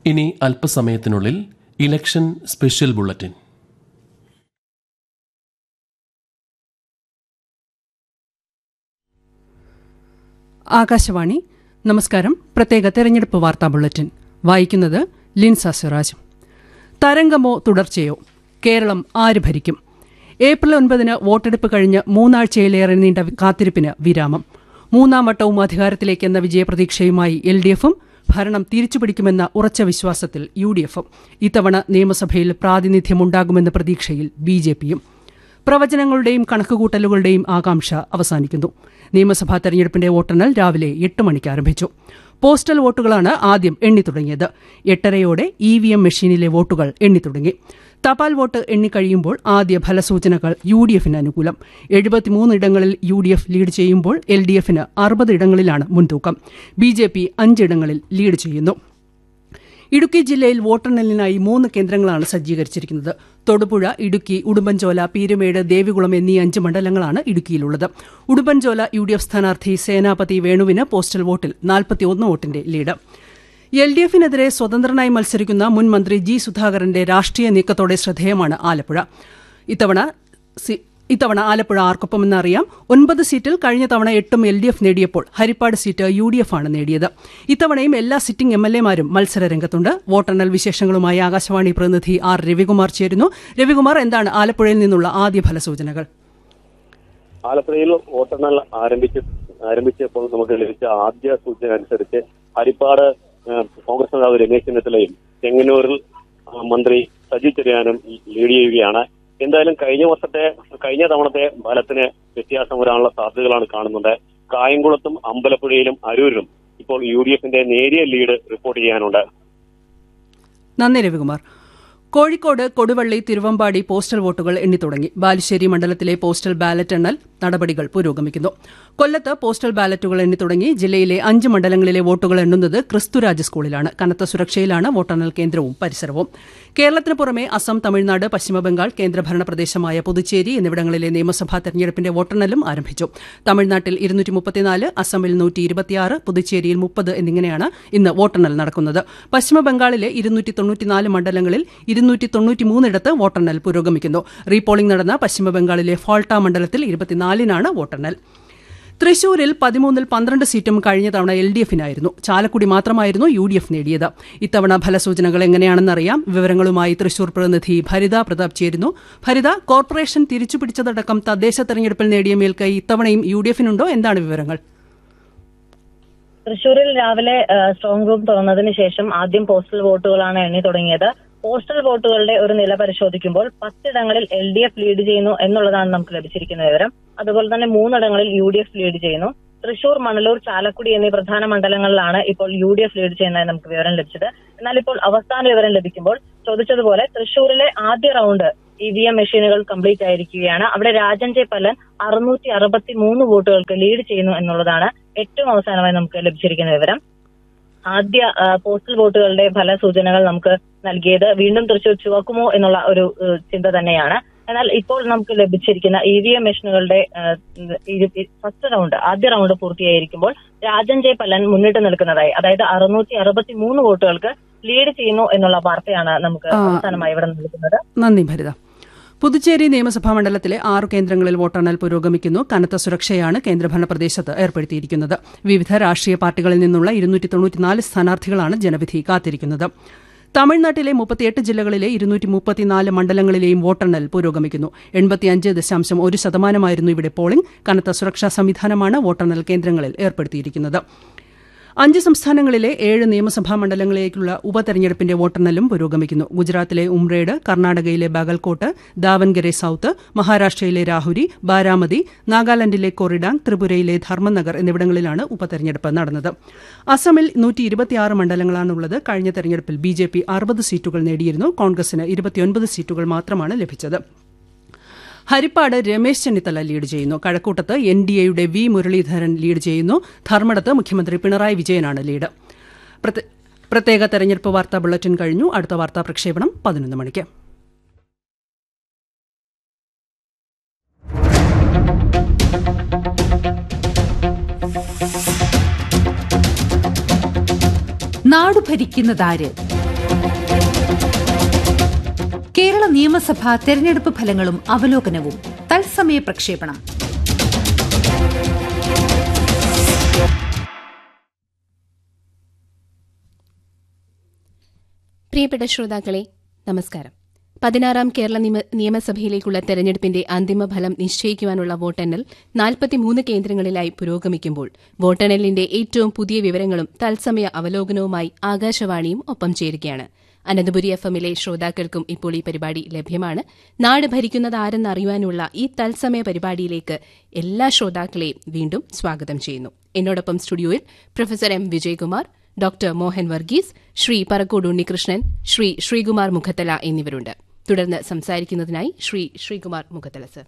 ഇനി അല്പസമയത്തിനുള്ളിൽ election special bulletin Akashvani നമസ്കാരം പ്രത്യേക തെരഞ്ഞെടുപ്പ് വാർത്താ ബുള്ളറ്റിൻ വായിക്കുന്നത് ലിൻസ സിറാജ് തരംഗമോ തുടർച്ചയോ കേരളം ആര് ഭരിക്കും ഏപ്രിൽ ഒൻപതിന് വോട്ടെടുപ്പ് കഴിഞ്ഞ് മൂന്നാഴ്ചയിലേറെ നീണ്ട കാത്തിരിപ്പിന് വിരാമം മൂന്നാം വട്ടവും അധികാരത്തിലേക്കെന്ന വിജയപ്രതീക്ഷയുമായി എൽ ഡി എഫും ഭരണം തിരിച്ചുപിടിക്കുമെന്ന ഉറച്ച വിശ്വാസത്തിൽ യു ഡി എഫും ഇത്തവണ നിയമസഭയിൽ പ്രാതിനിധ്യമുണ്ടാകുമെന്ന പ്രതീക്ഷയിൽ ബി ജെ പിയും പ്രവചനങ്ങളുടെയും കണക്കുകൂട്ടലുകളുടെയും ആകാംക്ഷ അവസാനിക്കുന്നു നിയമസഭാ തെരഞ്ഞെടുപ്പിന്റെ വോട്ടെണ്ണൽ രാവിലെ എട്ട് മണിക്ക് ആരംഭിച്ചു പോസ്റ്റൽ വോട്ടുകളാണ് ആദ്യം എണ്ണിത്തുടങ്ങിയത് എട്ടരയോടെ ഇ വി എം മെഷീനിലെ വോട്ടുകൾ എണ്ണിത്തുടങ്ങി തപാൽ വോട്ട് എണ്ണിക്കഴിയുമ്പോൾ ആദ്യ ഫലസൂചനകൾ യു ഡി എഫിന് അനുകൂലം എഴുപത്തിമൂന്ന് ഇടങ്ങളിൽ യു ഡി എഫ് ലീഡ് ചെയ്യുമ്പോൾ എൽ ഡി എഫിന് അറുപത് ഇടങ്ങളിലാണ് മുൻതൂക്കം ബി ജെ പി അഞ്ചിടങ്ങളിൽ ലീഡ് ചെയ്യുന്നു ഇടുക്കി ജില്ലയിൽ വോട്ടെണ്ണലിനായി മൂന്ന് കേന്ദ്രങ്ങളാണ് സജ്ജീകരിച്ചിരിക്കുന്നത് തൊടുപുഴ ഇടുക്കി ഉടുമ്പൻചോല പീരുമേട് ദേവികുളം എന്നീ അഞ്ച് മണ്ഡലങ്ങളാണ് ഇടുക്കിയിലുള്ളത് ഉടുമ്പൻചോല യു ഡി എഫ് സ്ഥാനാർത്ഥി സേനാപതി വേണുവിന് പോസ്റ്റൽ വോട്ടിൽ നാൽപ്പത്തിയൊന്ന് വോട്ടിന്റെ ലീഡ് എൽ ഡി എഫിനെതിരെ സ്വതന്ത്രനായി മത്സരിക്കുന്ന മുൻ മന്ത്രി ജി സുധാകരന്റെ രാഷ്ട്രീയ നീക്കത്തോടെ ശ്രദ്ധേയമാണ് ആലപ്പുഴ ഇത്തവണ സി- ഇത്തവണ ആലപ്പുഴ ആർക്കൊപ്പമെന്ന് അറിയാം ഒൻപത് സീറ്റിൽ കഴിഞ്ഞ തവണ എട്ടും എൽ ഡി എഫ് നേടിയപ്പോൾ Haripad seat U D F ആണ് നേടിയത് ഇത്തവണയും എല്ലാ സിറ്റിംഗ് എം എൽ എമാരും മത്സര രംഗത്തുണ്ട് വോട്ടെണ്ണൽ വിശേഷങ്ങളുമായി ആകാശവാണി പ്രതിനിധി ആർ രവികുമാർ ചേരുന്നു രവികുമാർ എന്താണ് ആലപ്പുഴയിൽ നിന്നുള്ള ആദ്യ ഫലസൂചനകൾ ആലപ്പുഴയിൽ വോട്ടെണ്ണൽ ആരംഭിച്ച് ആരംഭിച്ചപ്പോൾ നമുക്ക് ലഭിച്ച ആദ്യ സൂചന അനുസരിച്ച് ഹരിപ്പാട് ആ, കോൺഗ്രസ് നേതാവ് രമേശ് ചെന്നിത്തലയും ചെങ്ങന്നൂരിൽ ആ, മന്ത്രി സജി ചെറിയാനും ലീഡ് ചെയ്യുകയാണ് എന്തായാലും കഴിഞ്ഞ വർഷത്തെ കഴിഞ്ഞ തവണത്തെ ഫലത്തിന് വ്യത്യാസം വരാനുള്ള സാധ്യതകളാണ് കാണുന്നത് കായംകുളത്തും അമ്പലപ്പുഴയിലും അരൂരിലും ഇപ്പോൾ യു ഡി എഫിന്റെ നേരിയ ലീഡ് റിപ്പോർട്ട് ചെയ്യാനുണ്ട് നന്ദി രവികുമാർ കോഴിക്കോട് കൊടുവള്ളി തിരുവമ്പാടി പോസ്റ്റൽ വോട്ടുകൾ എണ്ണിത്തുടങ്ങി ബാലുശ്ശേരി മണ്ഡലത്തിലെ പോസ്റ്റൽ ബാലറ്റ് എണ്ണൽ നടപടികൾ പുരോഗമിക്കുന്നു കൊല്ലത്ത് പോസ്റ്റൽ ബാലറ്റുകൾ എണ്ണിത്തുടങ്ങി ജില്ലയിലെ അഞ്ച് മണ്ഡലങ്ങളിലെ വോട്ടുകൾ എണ്ണുന്നത് ക്രിസ്തുരാജ് സ്കൂളിലാണ് കനത്ത സുരക്ഷയിലാണ് വോട്ടെണ്ണൽ കേന്ദ്രവും പരിസരവും കേരളത്തിന് പുറമെ അസം തമിഴ്നാട് പശ്ചിമബംഗാൾ കേന്ദ്രഭരണ പ്രദേശമായ പുതുച്ചേരി എന്നിവിടങ്ങളിലെ നിയമസഭാ തെരഞ്ഞെടുപ്പിന്റെ വോട്ടെണ്ണലും ആരംഭിച്ചു തമിഴ്നാട്ടിൽ ഇരുന്നൂറ്റി മുപ്പത്തിനാല് അസമിൽ നൂറ്റി ഇരുപത്തിയാറ് പുതുച്ചേരിയിൽ മുപ്പത് എന്നിങ്ങനെയാണ് ഇന്ന് വോട്ടെണ്ണൽ നടക്കുന്നത് പശ്ചിമബംഗാളിലെ ഇരുന്നൂറ്റി തൊണ്ണൂറ്റിനാല് മണ്ഡലങ്ങളിൽ ഇരുന്നൂറ്റി തൊണ്ണൂറ്റിമൂന്നിടത്ത് വോട്ടെണ്ണൽ പുരോഗമിക്കുന്നു റീപോളിംഗ് നടന്ന പശ്ചിമബംഗാളിലെ ഫോൾട്ട മണ്ഡലത്തിൽ ഇരുപത്തിനാലിനാണ് വോട്ടെണ്ണൽ തൃശൂരിൽ പതിമൂന്നിൽ പന്ത്രണ്ട് സീറ്റും കഴിഞ്ഞ തവണ എൽ ഡി എഫിനായിരുന്നു ചാലക്കുടി മാത്രമായിരുന്നു യു ഡി എഫ് നേടിയത് ഇത്തവണ ഫലസൂചനകൾ എങ്ങനെയാണെന്നറിയാം വിവരങ്ങളുമായി തൃശൂർ പ്രതിനിധി ഭരിത പ്രതാപ് ചേരുന്നു ഭരിത കോർപ്പറേഷൻ തിരിച്ചുപിടിച്ചതടക്കം തദ്ദേശ തെരഞ്ഞെടുപ്പിൽ നേടിയ മേൽക്കൈ ഇത്തവണയും യു ഡി എഫിനുണ്ടോ എന്താണ് വിവരങ്ങൾ തൃശൂരിൽ രാവിലെ ആ, സ്ട്രോങ് റൂം തുറന്നതിന് ശേഷം ആദ്യം പോസ്റ്റൽ വോട്ടുകളാണ് എണ്ണി തുടങ്ങിയത് പോസ്റ്റൽ വോട്ടുകളുടെ ഒരു നില പരിശോധിക്കുമ്പോൾ പത്തിടങ്ങളിൽ എൽ ഡി എഫ് ലീഡ് ചെയ്യുന്നു എന്നുള്ളതാണ് നമുക്ക് ലഭിച്ചിരിക്കുന്ന വിവരം അതുപോലെ തന്നെ മൂന്നിടങ്ങളിൽ യു ഡി എഫ് ലീഡ് ചെയ്യുന്നു തൃശൂർ മണലൂർ ചാലക്കുടി എന്നീ പ്രധാന മണ്ഡലങ്ങളിലാണ് ഇപ്പോൾ യു ഡി എഫ് ലീഡ് ചെയ്യുന്നതായി നമുക്ക് വിവരം ലഭിച്ചത് എന്നാൽ ഇപ്പോൾ അവസാന വിവരം ലഭിക്കുമ്പോൾ ചോദിച്ചതുപോലെ തൃശൂരിലെ ആദ്യ റൗണ്ട് ഇ വി എം മെഷീനുകൾ കംപ്ലീറ്റ് ആയിരിക്കുകയാണ് അവിടെ രാജൻ ജെ പല്ലൻ അറുന്നൂറ്റി അറുപത്തി മൂന്ന് വോട്ടുകൾക്ക് ലീഡ് ചെയ്യുന്നു എന്നുള്ളതാണ് ഏറ്റവും അവസാനമായി നമുക്ക് ലഭിച്ചിരിക്കുന്ന വിവരം ആദ്യ ആ, പോസ്റ്റൽ വോട്ടുകളുടെ ഫലസൂചനകൾ നമുക്ക് നൽകിയത് വീണ്ടും തൃശൂർ ചുവക്കുമോ എന്നുള്ള ഒരു ഏഹ്, ചിന്ത തന്നെയാണ് എന്നാൽ ഇപ്പോൾ നമുക്ക് ലഭിച്ചിരിക്കുന്ന ഇ വി എം മെഷീനുകളുടെ ഫസ്റ്റ് റൗണ്ട് ആദ്യ റൗണ്ട് പൂർത്തിയായിരിക്കുമ്പോൾ രാജൻ ജെ പല്ലൻ മുന്നിട്ട് നിൽക്കുന്നതായി അതായത് അറുന്നൂറ്റി അറുപത്തി മൂന്ന് വോട്ടുകൾക്ക് ലീഡ് ചെയ്യുന്നു എന്നുള്ള വാർത്തയാണ് നമുക്ക് ആ. അവസാനമായി ഇവിടെ നൽകുന്നത് നന്ദി ഭരിത പുതുച്ചേരി നിയമസഭാ മണ്ഡലത്തിലെ ആറ് കേന്ദ്രങ്ങളിൽ വോട്ടെണ്ണൽ പുരോഗമിക്കുന്നു കനത്ത സുരക്ഷയാണ് കേന്ദ്രഭരണ പ്രദേശത്ത് ഏർപ്പെടുത്തിയിരിക്കുന്നത് വിവിധ രാഷ്ട്രീയ പാർട്ടികളിൽ നിന്നുള്ള ഇരുന്നൂറ്റി തൊണ്ണൂറ്റിനാല് സ്ഥാനാർത്ഥികളാണ് ജനവിധി കാത്തിരിക്കുന്നത് തമിഴ്നാട്ടിലെ മുപ്പത്തിയെട്ട് ജില്ലകളിലെ ഇരുന്നൂറ്റി മുപ്പത്തിനാല് മണ്ഡലങ്ങളിലെയും വോട്ടെണ്ണൽ പുരോഗമിക്കുന്നു എൺപത്തിയഞ്ച് ദശാംശം ഒരു ശതമാനമായിരുന്നു ഇവിടെ പോളിംഗ് കനത്ത സുരക്ഷാ സംവിധാനമാണ് വോട്ടെണ്ണൽ കേന്ദ്രങ്ങളിൽ ഏർപ്പെടുത്തിയിരിക്കുന്നത് അഞ്ച് സംസ്ഥാനങ്ങളിലെ ഏഴ് നിയമസഭാ മണ്ഡലങ്ങളിലേക്കുള്ള ഉപതെരഞ്ഞെടുപ്പിന്റെ വോട്ടെണ്ണലും പുരോഗമിക്കുന്നു ഗുജറാത്തിലെ ഉംറേഡ് കർണാടകയിലെ ബാഗൽകോട്ട് ദാവൻഗരെ സൌത്ത് മഹാരാഷ്ട്രയിലെ രാഹുരി ബാരാമതി നാഗാലാൻഡിലെ കൊറിഡാങ് ത്രിപുരയിലെ ധർമ്മനഗർ എന്നിവിടങ്ങളിലാണ് ഉപതെരഞ്ഞെടുപ്പ് നടന്നത് അസമിൽ നൂറ്റി ഇരുപത്തിയാറ് മണ്ഡലങ്ങളാണുള്ളത് കഴിഞ്ഞ തെരഞ്ഞെടുപ്പിൽ ബി ജെ പി അറുപത് സീറ്റുകൾ നേടിയിരുന്നു കോൺഗ്രസിന് ഇരുപത്തിയൊൻപത് സീറ്റുകൾ മാത്രമാണ് ലഭിച്ചത് ഹരിപ്പാട് രമേശ് ചെന്നിത്തല ലീഡ് ചെയ്യുന്നു കഴക്കൂട്ടത്ത് എൻ ഡി എയുടെ വി മുരളീധരൻ ലീഡ് ചെയ്യുന്നു ധർമ്മടത്ത് മുഖ്യമന്ത്രി പിണറായി വിജയനാണ് ലീഡ് പ്രത്യ- പ്രത്യേക തെരഞ്ഞെടുപ്പ് വാർത്താ ബുള്ളറ്റിൻ കഴിഞ്ഞു അടുത്ത വാർത്താ പ്രക്ഷേപണം പതിനൊന്ന് മണിക്ക് നാടു ഭരിക്കുന്നതാര് കേരള നിയമസഭാ തെരഞ്ഞെടുപ്പ് ഫലങ്ങളും അവലോകനവും തത്സമയ പ്രക്ഷേപണം പ്രിയപ്പെട്ട ശ്രോതാക്കളെ നമസ്കാരം പതിനാറാം കേരള നിയമ- നിയമസഭയിലേക്കുള്ള തെരഞ്ഞെടുപ്പിന്റെ അന്തിമ ഫലം നിശ്ചയിക്കുവാനുള്ള വോട്ടെണ്ണൽ നാൽപ്പത്തിമൂന്ന് കേന്ദ്രങ്ങളിലായി പുരോഗമിക്കുമ്പോൾ വോട്ടെണ്ണലിന്റെ ഏറ്റവും പുതിയ വിവരങ്ങളും തത്സമയ അവലോകനവുമായി ആകാശവാണിയും ഒപ്പം ചേരുകയാണ് അനന്തപുരി എഫ് എമ്മിലെ ശ്രോതാക്കൾക്കും ഇപ്പോൾ ഈ പരിപാടി ലഭ്യമാണ് നാട് ഭരിക്കുന്നത് ആരെന്നറിയുവാനുള്ള ഈ തത്സമയ പരിപാടിയിലേക്ക് എല്ലാ ശ്രോതാക്കളെയും വീണ്ടും സ്വാഗതം ചെയ്യുന്നു എന്നോടൊപ്പം സ്റ്റുഡിയോയിൽ professor M Vijayakumar doctor Mohan Varghese Shri Parakkode Unnikrishnan Shri Sreekumar Mukhathala എന്നിവരുണ്ട് തുടർന്ന് സംസാരിക്കുന്നതിനായി ശ്രീ ശ്രീകുമാർ മുഖത്തല സർ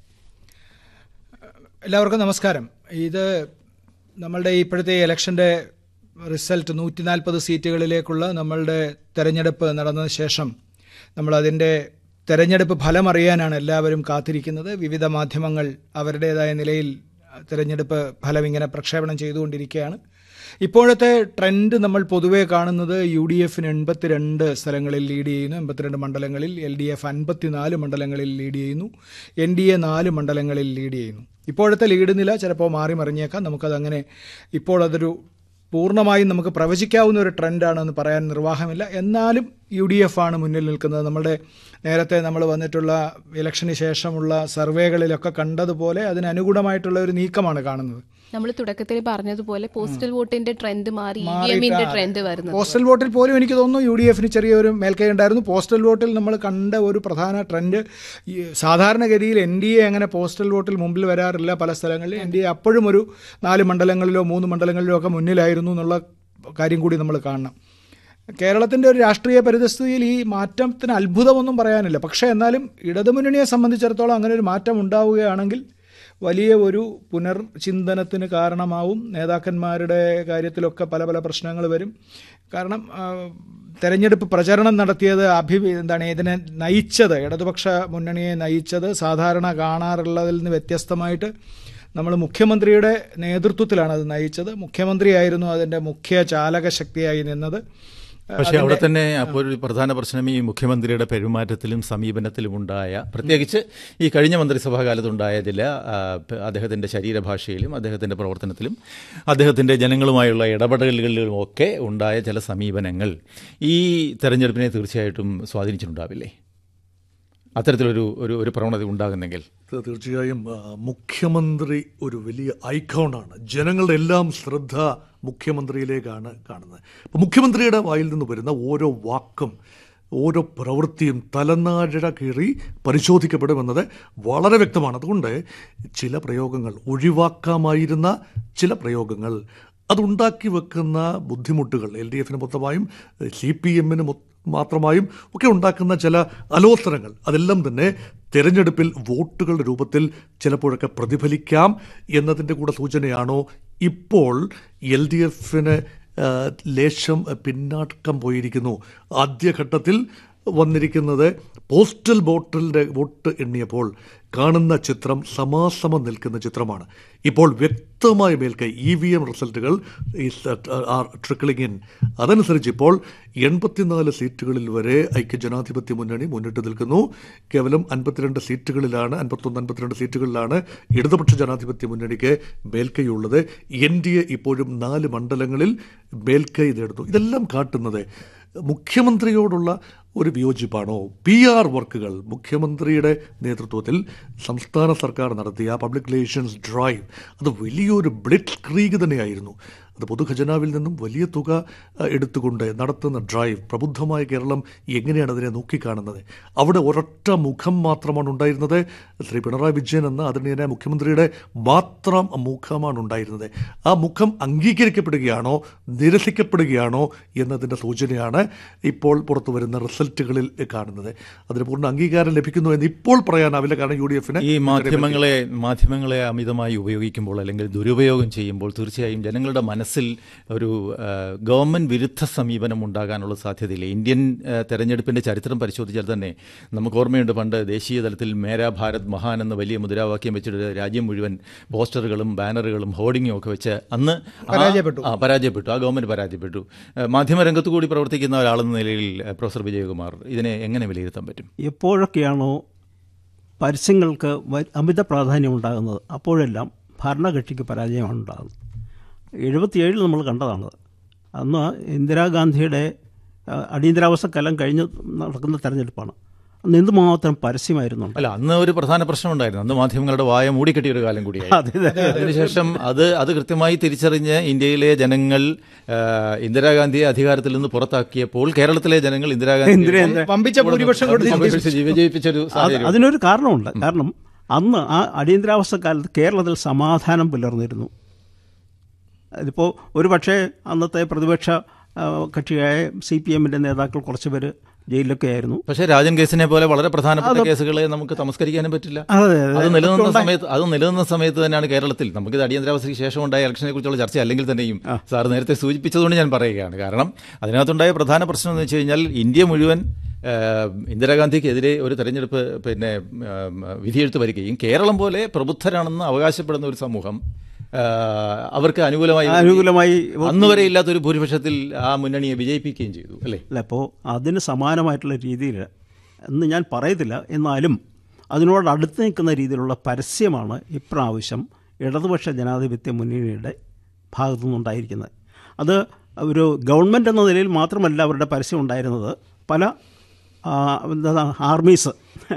എല്ലാവർക്കും നമസ്കാരം ഇത് നമ്മളുടെ ഇപ്പോഴത്തെ ഇലക്ഷൻ്റെ റിസൾട്ട് നൂറ്റി നാൽപ്പത് സീറ്റുകളിലേക്കുള്ള നമ്മളുടെ തെരഞ്ഞെടുപ്പ് നടന്നതിന് ശേഷം നമ്മൾ അതിൻ്റെ തെരഞ്ഞെടുപ്പ് ഫലം അറിയാനാണ് എല്ലാവരും കാത്തിരിക്കുന്നത് വിവിധ മാധ്യമങ്ങൾ അവരുടേതായ നിലയിൽ തെരഞ്ഞെടുപ്പ് ഫലം ഇങ്ങനെ പ്രക്ഷേപണം ചെയ്തുകൊണ്ടിരിക്കുകയാണ് ഇപ്പോഴത്തെ ട്രെൻഡ് നമ്മൾ പൊതുവേ കാണുന്നത് യു ഡി എഫിന് എൺപത്തിരണ്ട് സ്ഥലങ്ങളിൽ ലീഡ് ചെയ്യുന്നു എൺപത്തിരണ്ട് മണ്ഡലങ്ങളിൽ എൽ ഡി എഫ് അൻപത്തിനാല് മണ്ഡലങ്ങളിൽ ലീഡ് ചെയ്യുന്നു എൻ ഡി എ നാല് മണ്ഡലങ്ങളിൽ ലീഡ് ചെയ്യുന്നു ഇപ്പോഴത്തെ ലീഡ് നില ചിലപ്പോൾ മാറി മറിഞ്ഞേക്കാം നമുക്കതങ്ങനെ ഇപ്പോൾ അതൊരു പൂർണ്ണമായും നമുക്ക് പ്രവചിക്കാവുന്ന ഒരു ട്രെൻഡാണെന്ന് പറയാൻ നിർവാഹമില്ല എന്നാലും യു ഡി എഫ് ആണ് മുന്നിൽ നിൽക്കുന്നത് നമ്മുടെ നേരത്തെ നമ്മൾ വന്നിട്ടുള്ള ഇലക്ഷന് ശേഷമുള്ള സർവേകളിലൊക്കെ കണ്ടതുപോലെ അതിനനുകൂലമായിട്ടുള്ള ഒരു നീക്കമാണ് കാണുന്നത് നമ്മൾ തുടക്കത്തിൽ പറഞ്ഞതുപോലെ പോസ്റ്റൽ വോട്ടിന്റെ ട്രെൻഡ് മാറി ഇ വി എമ്മിന്റെ ട്രെൻഡ് വരുന്നത് പോസ്റ്റൽ വോട്ടിൽ പോലും എനിക്ക് തോന്നുന്നു യു ഡി എഫിന് ചെറിയൊരു മേൽക്കൈ ഉണ്ടായിരുന്നു പോസ്റ്റൽ വോട്ടിൽ നമ്മൾ കണ്ട ഒരു പ്രധാന ട്രെൻഡ് ഈ സാധാരണഗതിയിൽ എൻ ഡി എ അങ്ങനെ പോസ്റ്റൽ വോട്ടിൽ മുമ്പിൽ വരാറില്ല പല സ്ഥലങ്ങളിൽ എൻ ഡി എ അപ്പോഴും ഒരു നാല് മണ്ഡലങ്ങളിലോ മൂന്ന് മണ്ഡലങ്ങളിലോ ഒക്കെ മുന്നിലായിരുന്നു എന്നുള്ള കാര്യം കൂടി നമ്മൾ കാണണം കേരളത്തിൻ്റെ ഒരു രാഷ്ട്രീയ പരിതസ്ഥിതിയിൽ ഈ മാറ്റത്തിന് അത്ഭുതമൊന്നും പറയാനില്ല പക്ഷേ എന്നാലും ഇടതുമുന്നണിയെ സംബന്ധിച്ചിടത്തോളം അങ്ങനെ ഒരു മാറ്റം ഉണ്ടാവുകയാണെങ്കിൽ വലിയ ഒരു പുനർചിന്തനത്തിന് കാരണമാവും നേതാക്കന്മാരുടെ കാര്യത്തിലൊക്കെ പല പല പ്രശ്നങ്ങൾ വരും കാരണം ആ, തെരഞ്ഞെടുപ്പ് പ്രചരണം നടത്തിയത് അഭി എന്താണ് ഇതിനെ നയിച്ചത് ഇടതുപക്ഷ മുന്നണിയെ നയിച്ചത് സാധാരണ കാണാറുള്ളതിൽ നിന്ന് വ്യത്യസ്തമായിട്ട് നമ്മൾ മുഖ്യമന്ത്രിയുടെ നേതൃത്വത്തിലാണ് അത് നയിച്ചത് മുഖ്യമന്ത്രിയായിരുന്നു അതിൻ്റെ മുഖ്യ ചാലക ശക്തിയായി നിന്നത് പക്ഷേ അവിടെ തന്നെ അപ്പോൾ ഒരു പ്രധാന പ്രശ്നം ഈ മുഖ്യമന്ത്രിയുടെ പെരുമാറ്റത്തിലും സമീപനത്തിലും ഉണ്ടായ പ്രത്യേകിച്ച് ഈ കഴിഞ്ഞ മന്ത്രിസഭാ കാലത്തുണ്ടായ ചില ആ, പ- അദ്ദേഹത്തിൻ്റെ ശരീരഭാഷയിലും അദ്ദേഹത്തിൻ്റെ പ്രവർത്തനത്തിലും അദ്ദേഹത്തിൻ്റെ ജനങ്ങളുമായുള്ള ഇടപെടലുകളിലും ഒക്കെ ഉണ്ടായ ചില സമീപനങ്ങൾ ഈ തെരഞ്ഞെടുപ്പിനെ തീർച്ചയായിട്ടും സ്വാധീനിച്ചിട്ടുണ്ടാവില്ലേ അത്തരത്തിലൊരു ഒരു ഒരു പ്രവണത ഉണ്ടാകുന്നെങ്കിൽ തീ- തീർച്ചയായും ആ, മുഖ്യമന്ത്രി ഒരു വലിയ ഐക്കോണാണ് ജനങ്ങളുടെ എല്ലാം ശ്രദ്ധ മുഖ്യമന്ത്രിയിലേക്കാണ് കാണുന്നത് അപ്പോൾ മുഖ്യമന്ത്രിയുടെ വായിൽ നിന്ന് വരുന്ന ഓരോ വാക്കും ഓരോ പ്രവൃത്തിയും തലനാഴ കീറി പരിശോധിക്കപ്പെടുമെന്നത് വളരെ വ്യക്തമാണ് അതുകൊണ്ട് ചില പ്രയോഗങ്ങൾ ഒഴിവാക്കാമായിരുന്ന ചില പ്രയോഗങ്ങൾ അതുണ്ടാക്കി വെക്കുന്ന ബുദ്ധിമുട്ടുകൾ എൽ ഡി എഫിന് മൊത്തമായും സി പി എമ്മിന് മാത്രമായും ഒക്കെ ഉണ്ടാക്കുന്ന ചില അലോസരങ്ങൾ അതെല്ലാം തന്നെ തെരഞ്ഞെടുപ്പിൽ വോട്ടുകളുടെ രൂപത്തിൽ ചിലപ്പോഴൊക്കെ പ്രതിഫലിക്കാം എന്നതിൻ്റെ കൂടെ സൂചനയാണോ ഇപ്പോൾ എൽ ഡി എഫിന് ലേശം പിന്നാക്കം പോയിരിക്കുന്നു ആദ്യഘട്ടത്തിൽ വന്നിരിക്കുന്നത് പോസ്റ്റൽ വോട്ടിൻ്റെ വോട്ട് എണ്ണിയപ്പോൾ കാണുന്ന ചിത്രം സമാസമം നിൽക്കുന്ന ചിത്രമാണ് ഇപ്പോൾ വ്യക്തമായ മേൽക്കൈ ഇ വി എം റിസൾട്ടുകൾ ആർ ട്രിക്കിളിംഗ് ഇൻ അതനുസരിച്ച് ഇപ്പോൾ എൺപത്തിനാല് സീറ്റുകളിൽ വരെ ഐക്യജനാധിപത്യ മുന്നണി മുന്നിട്ട് നിൽക്കുന്നു കേവലം അൻപത്തിരണ്ട് സീറ്റുകളിലാണ് അൻപത്തൊന്ന് അൻപത്തിരണ്ട് സീറ്റുകളിലാണ് ഇടതുപക്ഷ ജനാധിപത്യ മുന്നണിക്ക് മേൽക്കൈയുള്ളത് എൻ ഡി എ ഇപ്പോഴും നാല് മണ്ഡലങ്ങളിൽ മേൽക്കൈ നേടുന്നു ഇതെല്ലാം കാട്ടുന്നത് മുഖ്യമന്ത്രിയോടുള്ള ഒരു വിയോജിപ്പാണോ പി ആർ വർക്കുകൾ മുഖ്യമന്ത്രിയുടെ നേതൃത്വത്തിൽ സംസ്ഥാന സർക്കാർ നടത്തിയ പബ്ലിക് റിലേഷൻസ് ഡ്രൈവ് അത് വലിയൊരു ബ്ലിറ്റ് ക്രീഗ് തന്നെയായിരുന്നു അത് പൊതുഖജനാവിൽ നിന്നും വലിയ തുക അഹ്, എടുത്തുകൊണ്ട് നടത്തുന്ന ഡ്രൈവ് പ്രബുദ്ധമായ കേരളം എങ്ങനെയാണ് അതിനെ നോക്കിക്കാണുന്നത് അവിടെ ഒരൊറ്റ മുഖം മാത്രമാണ് ഉണ്ടായിരുന്നത് ശ്രീ പിണറായി വിജയൻ എന്ന ആദരണീയനായ മുഖ്യമന്ത്രിയുടെ മാത്രം മുഖമാണ് ഉണ്ടായിരുന്നത് ആ മുഖം അംഗീകരിക്കപ്പെടുകയാണോ നിരസിക്കപ്പെടുകയാണോ എന്നതിൻ്റെ സൂചനയാണ് ഇപ്പോൾ പുറത്തു വരുന്ന റിസൾട്ടുകളിൽ കാണുന്നത് അതിന് പൂർണ്ണ അംഗീകാരം ലഭിക്കുന്നു എന്ന് ഇപ്പോൾ പറയാനാവില്ല കാരണം യു ഡി എഫിന് ഈ മാധ്യമങ്ങളെ മാധ്യമങ്ങളെ അമിതമായി ഉപയോഗിക്കുമ്പോൾ അല്ലെങ്കിൽ ദുരുപയോഗം ചെയ്യുമ്പോൾ തീർച്ചയായും ജനങ്ങളുടെ മനസ്സിൽ മനസ്സിൽ ഒരു ആ, ഗവൺമെൻറ് വിരുദ്ധ സമീപനം ഉണ്ടാകാനുള്ള സാധ്യതയില്ല ഇന്ത്യൻ ആ, തെരഞ്ഞെടുപ്പിൻ്റെ ചരിത്രം പരിശോധിച്ചാൽ തന്നെ നമുക്ക് ഓർമ്മയുണ്ട് പണ്ട് ദേശീയ തലത്തിൽ മേരാ ഭാരത് മഹാൻ എന്ന വലിയ മുദ്രാവാക്യം വെച്ചിട്ട് രാജ്യം മുഴുവൻ പോസ്റ്ററുകളും ബാനറുകളും ഹോർഡിങ്ങും ഒക്കെ വെച്ച് അന്ന് ആ- പരാജയപ്പെട്ടു. ആ പരാജയപ്പെട്ടു ആ ഗവൺമെൻറ് പരാജയപ്പെട്ടു ആ, മാധ്യമരംഗത്ത് കൂടി പ്രവർത്തിക്കുന്ന ഒരാളെന്ന നിലയിൽ ആ, പ്രൊഫസർ വിജയകുമാർ ഇതിനെ എങ്ങനെ വിലയിരുത്താൻ പറ്റും എപ്പോഴൊക്കെയാണോ പരസ്യങ്ങൾക്ക് വ- അമിത പ്രാധാന്യം ഉണ്ടാകുന്നത് അപ്പോഴെല്ലാം ഭരണകക്ഷിക്ക് പരാജയമാണ് ഉണ്ടാകുന്നത് എഴുപത്തിയേഴിൽ നമ്മൾ കണ്ടതാണത് അന്ന് ഇന്ദിരാഗാന്ധിയുടെ ആ, അടിയന്തരാവസ്ഥ കാലം കഴിഞ്ഞ് നടക്കുന്ന തെരഞ്ഞെടുപ്പാണ് അന്ന് എന്തുമാത്രം പരസ്യമായിരുന്നുണ്ട് അല്ല അന്ന് ഒരു പ്രധാന പ്രശ്നമുണ്ടായിരുന്നു അന്ന് മാധ്യമങ്ങളുടെ വായ മൂടിക്കെട്ടിയ ഒരു കാലം കൂടിയായി അതെ, അതെ. അതിനുശേഷം അത് അത് കൃത്യമായി തിരിച്ചറിഞ്ഞ് ഇന്ത്യയിലെ ജനങ്ങൾ ആ, ഇന്ദിരാഗാന്ധിയെ അധികാരത്തിൽ നിന്ന് പുറത്താക്കിയപ്പോൾ കേരളത്തിലെ ജനങ്ങൾ ഇന്ദിരാഗാന്ധി ഇന്ദിര- വമ്പിച്ച ഭൂരിപക്ഷം കൊണ്ട് വിജയിപ്പിച്ചൊരു അത് സാഹചര്യം അതിനൊരു കാരണമുണ്ട് കാരണം അന്ന് ആ അടിയന്തരാവസ്ഥ കാലത്ത് കേരളത്തിൽ സമാധാനം പുലർന്നിരുന്നു അതിപ്പോൾ ഒരു പക്ഷേ അന്നത്തെ പ്രതിപക്ഷ ആ, കക്ഷിയായ സി പി എമ്മിൻ്റെ നേതാക്കൾ കുറച്ച് പേര് ജയിലിലൊക്കെ ആയിരുന്നു പക്ഷേ രാജൻ കേസിനെ പോലെ വളരെ പ്രധാനപ്പെട്ട കേസുകളെ നമുക്ക് തമസ്കരിക്കാനും പറ്റില്ല അതെ, അതെ. അത് നിലനിന്ന ഉണ്ടായി. സമയത്ത് അത് നിലനിന്ന സമയത്ത് തന്നെയാണ് കേരളത്തിൽ നമുക്കിത് അടിയന്തരാവസ്ഥയ്ക്ക് ശേഷം ഉണ്ടായ ഇലക്ഷനെ കുറിച്ചുള്ള ചർച്ച അല്ലെങ്കിൽ തന്നെയും സാർ നേരത്തെ സൂചിപ്പിച്ചതുകൊണ്ട് ഞാൻ പറയുകയാണ് കാരണം അതിനകത്തുണ്ടായ പ്രധാന പ്രശ്നം എന്ന് വെച്ച് കഴിഞ്ഞാൽ ഇന്ത്യ മുഴുവൻ ആ, ഇന്ദിരാഗാന്ധിക്കെതിരെ ഒരു തെരഞ്ഞെടുപ്പ് പിന്നെ ആ, വിധിയെഴുത്ത് വരികയും കേരളം പോലെ പ്രബുദ്ധരാണെന്ന് അവകാശപ്പെടുന്ന ഒരു സമൂഹം ആ, അവർക്ക് അനുകൂലമായി അനുകൂലമായി അന്ന് വരെ ഇല്ലാത്തൊരു ഭൂരിപക്ഷത്തിൽ ആ മുന്നണിയെ വിജയിപ്പിക്കുകയും ചെയ്തു അല്ലേ അല്ല അപ്പോൾ അതിന് സമാനമായിട്ടുള്ള രീതിയിൽ എന്ന് ഞാൻ പറയത്തില്ല എന്നാലും അതിനോട് അടുത്ത് നിൽക്കുന്ന രീതിയിലുള്ള പരസ്യമാണ് ഇപ്രാവശ്യം ഇടതുപക്ഷ ജനാധിപത്യ മുന്നണിയുടെ ഭാഗത്തു നിന്നുണ്ടായിരിക്കുന്നത് അത് ഒരു ഗവൺമെൻറ് എന്ന നിലയിൽ മാത്രമല്ല അവരുടെ പരസ്യം ഉണ്ടായിരുന്നത് പല ആ, എന്താ ആർമീസ്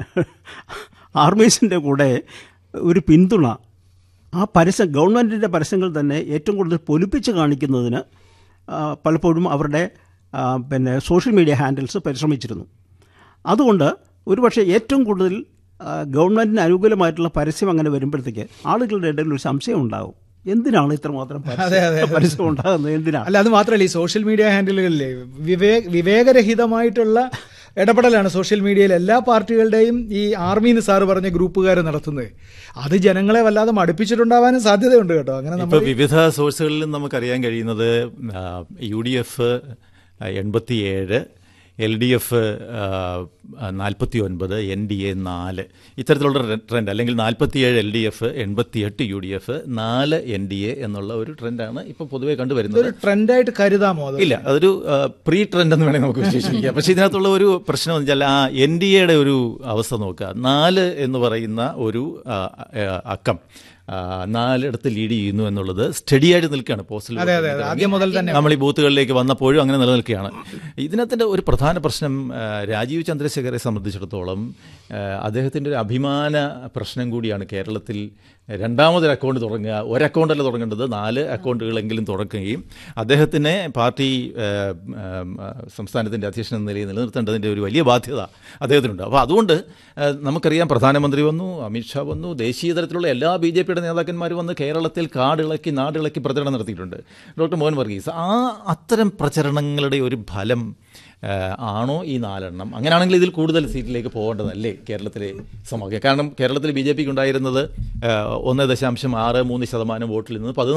ആർമീസിൻ്റെ കൂടെ ഒരു പിന്തുണ ആ പരസ്യം ഗവൺമെൻറ്റിൻ്റെ പരസ്യങ്ങൾ തന്നെ ഏറ്റവും കൂടുതൽ പൊലിപ്പിച്ച് കാണിക്കുന്നതിന് ആ, പലപ്പോഴും അവരുടെ ആ, പിന്നെ സോഷ്യൽ മീഡിയ ഹാൻഡിൽസ് പരിശ്രമിച്ചിരുന്നു അതുകൊണ്ട് ഒരുപക്ഷെ ഏറ്റവും കൂടുതൽ ആ, ഗവൺമെൻറ്റിന് അനുകൂലമായിട്ടുള്ള പരസ്യം അങ്ങനെ വരുമ്പോഴത്തേക്ക് ആളുകളുടെ ഇടയിൽ ഒരു സംശയം ഉണ്ടാകും എന്തിനാണ് ഇത്രമാത്രം അതെ, അതെ, പരസ്യം അതെ. പരസ്യം ഉണ്ടാകുന്നത് എന്തിനാണ് അല്ല അത് മാത്രമല്ല ഈ സോഷ്യൽ മീഡിയ ഹാൻഡിലുകളിലെ വിവേ വിവേകരഹിതമായിട്ടുള്ള ഇടപെടലാണ് സോഷ്യൽ മീഡിയയിൽ എല്ലാ പാർട്ടികളുടെയും ഈ ആർമി എന്ന് സാറ് പറഞ്ഞ ഗ്രൂപ്പുകാർ നടത്തുന്നത് അത് ജനങ്ങളെ വല്ലാതെ മടുപ്പിച്ചിട്ടുണ്ടാവാനും സാധ്യതയുണ്ട് കേട്ടോ അങ്ങനെ ഇപ്പോൾ നമ്മൾ വിവിധ സോഴ്സുകളിലും നമുക്കറിയാൻ കഴിയുന്നത് യു ഡി എഫ് എൺപത്തിയേഴ് എൽ ഡി എഫ് നാൽപ്പത്തി ഒൻപത് എൻ ഡി എ നാല് ഇത്തരത്തിലുള്ള റെ- ട്രെൻഡ് അല്ലെങ്കിൽ നാൽപ്പത്തിയേഴ് എൽ ഡി എഫ് എൺപത്തിയെട്ട് യു ഡി എഫ് നാല് എൻ ഡി എ എന്നുള്ള ഒരു ട്രെൻഡാണ് ഇപ്പോൾ പൊതുവെ കണ്ടുവരുന്നത് ഇതൊരു ട്രെൻഡായിട്ട് കരുതാമോ അത് ഇല്ല അതൊരു പ്രീ ട്രെൻഡ് എന്ന് വേണമെങ്കിൽ നമുക്ക് വിശേഷിപ്പിക്കാം പക്ഷേ ഇതിനകത്തുള്ള ഒരു പ്രശ്നം എന്ന് വെച്ചാൽ ആ എൻ ഡി എയുടെ ഒരു അവസ്ഥ നോക്കുക നാല് എന്ന് പറയുന്ന ഒരു ആ, ആ, അക്കം ആ, നാലിടത്ത് ലീഡ് ചെയ്യുന്നു എന്നുള്ളത് സ്റ്റഡി ആയിട്ട് നിൽക്കുകയാണ് പോസ്റ്റൽ അതെ, അതെ, അതെ. ആദ്യം മുതൽ തന്നെ. നമ്മൾ ഈ ബൂത്തുകളിലേക്ക് വന്നപ്പോഴും അങ്ങനെ നിലനിൽക്കുകയാണ് ഇതിനകത്തിൻ്റെ ഒരു പ്രധാന പ്രശ്നം ആ, രാജീവ് ചന്ദ്രശേഖരെ സംബന്ധിച്ചിടത്തോളം ആ, അദ്ദേഹത്തിൻ്റെ ഒരു അഭിമാന പ്രശ്നം കൂടിയാണ് കേരളത്തിൽ രണ്ടാമതൊരു അക്കൗണ്ട് തുടങ്ങുക ഒരു അക്കൗണ്ടല്ല തുടങ്ങേണ്ടത് നാല് അക്കൗണ്ടുകളെങ്കിലും തുറക്കുകയും അദ്ദേഹത്തിനെ പാർട്ടി ആ, ആ, സംസ്ഥാനത്തിൻ്റെ അധ്യക്ഷൻ എന്ന നിലയിൽ നിലനിർത്തേണ്ടതിൻ്റെ ഒരു വലിയ ബാധ്യത അദ്ദേഹത്തിനുണ്ട് അപ്പോൾ അതുകൊണ്ട് ആ, നമുക്കറിയാം പ്രധാനമന്ത്രി വന്നു അമിത്ഷാ വന്നു ദേശീയ തലത്തിലുള്ള എല്ലാ ബി ജെ പിയുടെ നേതാക്കന്മാർ വന്ന് കേരളത്തിൽ കാടിളക്കി നാടിളക്കി പ്രചരണം നടത്തിയിട്ടുണ്ട് ഡോക്ടർ മോഹൻ വർഗീസ് ആ അത്തരം പ്രചരണങ്ങളുടെ ഒരു ഫലം ആ, ആണോ ഈ നാലെണ്ണം അങ്ങനെയാണെങ്കിൽ ഇതിൽ കൂടുതൽ സീറ്റിലേക്ക് പോകേണ്ടതല്ലേ കേരളത്തിലെ സമഗ്ര കാരണം കേരളത്തിൽ ബി ജെ പിക്ക് ഉണ്ടായിരുന്നത് ആ, ഒന്ന് ദശാംശം ആറ് മൂന്ന് ശതമാനം വോട്ടിൽ നിന്ന് പതിനാല്